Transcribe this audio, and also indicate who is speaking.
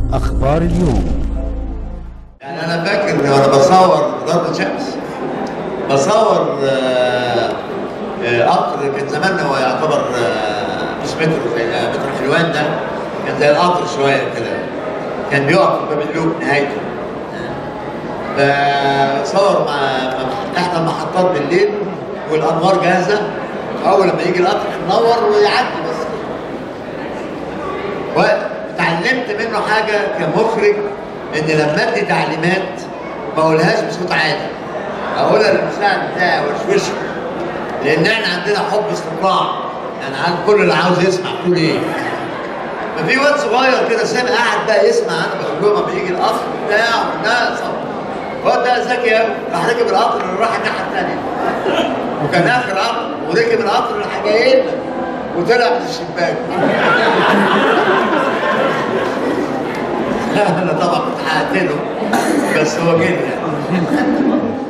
Speaker 1: أخبار اليوم
Speaker 2: يعني انا فاكر وانا بصور ضربة شمس بصور آه، آه، قطر كان زمان هو يعتبر آه، مش مترو زي آه، مترو حلوان ده كان زي القطر شويه كده كان بيقف في باب اللوب نهايته بصور مع مع- احدى المحطات بالليل والانوار جاهزه اول لما يجي القطر ينور ويعدي بس واتعلمت منه حاجه كمخرج ان لما ادي تعليمات ما اقولهاش بصوت عالي اقولها للمساعد بتاعي واشوشه لان احنا عندنا حب استطلاع يعني عن كل اللي عاوز يسمع تقول ايه ففي واد صغير كده سامع قاعد بقى يسمع انا بقول لهم لما يجي القطر بتاع ده صف الواد ده ذكي قوي راح ركب القطر اللي راح الناحيه الثانيه وكان اخر قطر وركب القطر اللي جايين وطلع من الشباك انا طبعا كنت هقتله بس هو جه يعني